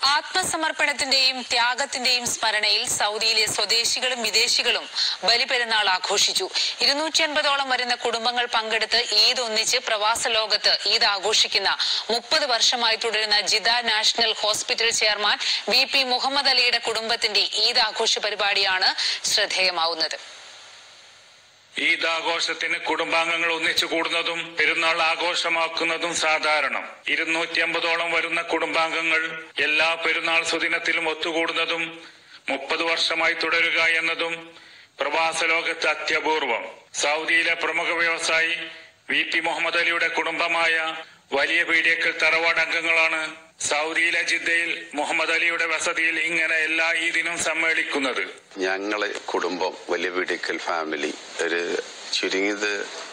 ആത്മസമർപ്പണത്തിന്റെയും ത്യാഗത്തിന്റെയും സ്മരണയിൽ സൗദിയിലെ സ്വദേശികളും വിദേശികളും ബലിപെരുന്നാൾ ആഘോഷിച്ചു ഇരുന്നൂറ്റി അൻപതോളം വരുന്ന കുടുംബങ്ങൾ പങ്കെടുത്ത് ഈദ് ഒന്നിച്ച് പ്രവാസ ലോകത്ത് ഈദ് ആഘോഷിക്കുന്ന മുപ്പത് വർഷമായി തുടരുന്ന Jeddah national hospital chairman V P Muhammad അലിയുടെ കുടുംബത്തിന്റെ ഈദ് ആഘോഷ പരിപാടിയാണ് ശ്രദ്ധേയമാവുന്നത് ഈദ് ആഘോഷത്തിന് കുടുംബാംഗങ്ങൾ ഒന്നിച്ചു കൂടുന്നതും പെരുന്നാൾ ആഘോഷമാക്കുന്നതും സാധാരണം ഇരുന്നൂറ്റി അമ്പതോളം വരുന്ന കുടുംബാംഗങ്ങൾ എല്ലാ പെരുന്നാൾ സുദിനത്തിലും ഒത്തുകൂടുന്നതും മുപ്പത് വർഷമായി തുടരുക എന്നതും പ്രവാസ ലോകത്ത് അത്യപൂർവം സൗദിയിലെ പ്രമുഖ വ്യവസായി വി പി മുഹമ്മദ് അലിയുടെ കുടുംബമായ വലിയ പീഡിയക്കൽ തറവാട് അംഗങ്ങളാണ് സൗദിയിലെ ജിദ്ദയിൽ മുഹമ്മദ് അലിയുടെ വസതിയിൽ ഇങ്ങനെ എല്ലാ ഈദിനും സമ്മേളിക്കുന്നത് ഞങ്ങള് കുടുംബം വലിയ വീടിക്കൽ ഫാമിലി ഒരു ചുരുങ്ങിയത്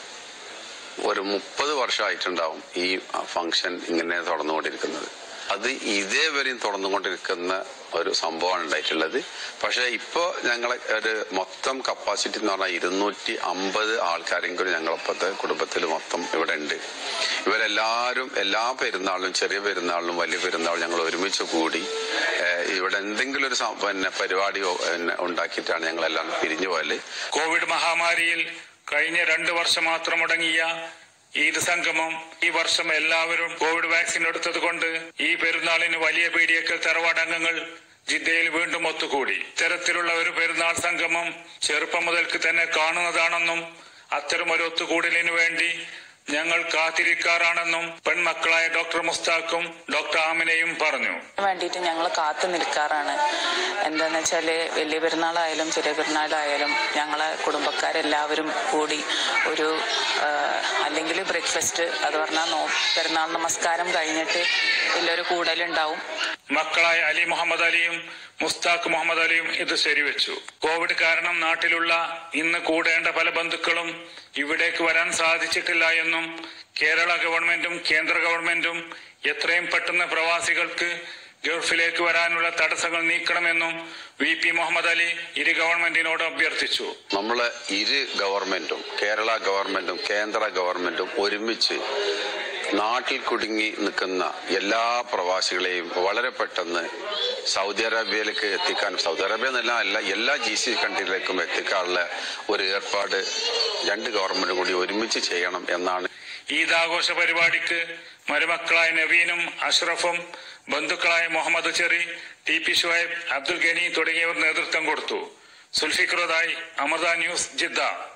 ഒരു മുപ്പത് വർഷമായിട്ടുണ്ടാവും ഈ ഫംഗ്ഷൻ ഇങ്ങനെ തുടർന്നുകൊണ്ടിരിക്കുന്നത് അത് ഇതേവരെയും തുടർന്നുകൊണ്ടിരിക്കുന്ന ഒരു സംഭവമാണ് ഉണ്ടായിട്ടുള്ളത് പക്ഷേ ഇപ്പോൾ ഞങ്ങളെ ഒരു മൊത്തം കപ്പാസിറ്റി എന്ന് പറഞ്ഞാൽ ഇരുന്നൂറ്റി അമ്പത് ആൾക്കാരെങ്കിലും ഞങ്ങളിപ്പോഴത്തെ കുടുംബത്തിൽ മൊത്തം ഇവിടെ ഉണ്ട് ഇവരെല്ലാവരും എല്ലാ പെരുന്നാളിലും ചെറിയ പെരുന്നാളിലും വലിയ പെരുന്നാളും ഞങ്ങൾ ഒരുമിച്ച് കൂടി ഏഹ്, ഇവിടെ എന്തെങ്കിലും ഒരു സം- പിന്നെ പരിപാടിയോ പിന്നെ ഉണ്ടാക്കിയിട്ടാണ് ഞങ്ങളെല്ലാം പിരിഞ്ഞു പോയത് കോവിഡ് മഹാമാരിയിൽ കഴിഞ്ഞ രണ്ടു വർഷം മാത്രം മുടങ്ങിയ ഈദ് സംഗമം ഈ വർഷം എല്ലാവരും കോവിഡ് വാക്സിൻ എടുത്തത് കൊണ്ട് ഈ പെരുന്നാളിന് വലിയ പീഡിയക്കൽ തറവാട് അംഗങ്ങൾ ജിദ്ദയിൽ വീണ്ടും ഒത്തുകൂടി ഇത്തരത്തിലുള്ള ഒരു പെരുന്നാൾ സംഗമം ചെറുപ്പം മുതൽക്ക് തന്നെ കാണുന്നതാണെന്നും അത്തരം ഒരു ഒത്തുകൂടലിനു വേണ്ടി ഞങ്ങൾ കാത്തിരിക്കാറാണെന്നും പെൺമക്കളായ ഡോക്ടർ മുസ്താഖും ഡോക്ടർ ആമിനയും പറഞ്ഞു വേണ്ടിയിട്ട് ഞങ്ങൾ കാത്തു നിൽക്കാറാണ് എന്താന്ന് വെച്ചാൽ വലിയ പെരുന്നാളായാലും ചെറിയ പെരുന്നാളായാലും ഞങ്ങളെ കുടുംബക്കാരെല്ലാവരും കൂടി ഒരു അല്ലെങ്കിൽ ബ്രേക്ക്ഫാസ്റ്റ് അത് പറഞ്ഞാൽ നോ പെരുന്നാൾ നമസ്കാരം കഴിഞ്ഞിട്ട് വലിയൊരു കൂടലുണ്ടാവും മക്കളായ അലി മുഹമ്മദ് അലിയും മുസ്താഖ് മുഹമ്മദ് അലിയും ഇത് ശരിവെച്ചു കോവിഡ് കാരണം നാട്ടിലുള്ള ഇന്ന് കൂടേണ്ട പല ബന്ധുക്കളും ഇവിടേക്ക് വരാൻ സാധിച്ചിട്ടില്ല എന്നും കേരള ഗവൺമെന്റും കേന്ദ്ര ഗവൺമെന്റും എത്രയും പെട്ടെന്ന് പ്രവാസികൾക്ക് ഗൾഫിലേക്ക് വരാനുള്ള തടസ്സങ്ങൾ നീക്കണമെന്നും വി പി മുഹമ്മദ് അലി ഇരു ഗവൺമെന്റിനോട് അഭ്യർത്ഥിച്ചു നമ്മളെ ഇരു ഗവൺമെന്റും കേരള ഗവൺമെന്റും കേന്ദ്ര ഗവൺമെന്റും ഒരുമിച്ച് നാട്ടിൽ കുടുങ്ങി നിൽക്കുന്ന എല്ലാ പ്രവാസികളെയും വളരെ പെട്ടെന്ന് സൗദി അറേബ്യയിലേക്ക് എത്തിക്കാനും സൗദി അറേബ്യ എന്നല്ല അല്ല എല്ലാ ജി സി കൺട്രിയിലേക്കും എത്തിക്കാനുള്ള ഒരു ഏർപ്പാട് രണ്ട് ഗവൺമെന്റും കൂടി ഒരുമിച്ച് ചെയ്യണം എന്നാണ് ഈദ് ആഘോഷ പരിപാടിക്ക് മരുമക്കളായ നവീനും അഷ്റഫും ബന്ധുക്കളായ മുഹമ്മദ് ചെറി ടി പി ഷുഹൈബ് അബ്ദുൽ ഗനി തുടങ്ങിയവർ നേതൃത്വം കൊടുത്തു സുൽഫിക്രോദായി അമൃത ന്യൂസ് ജിദ്ദ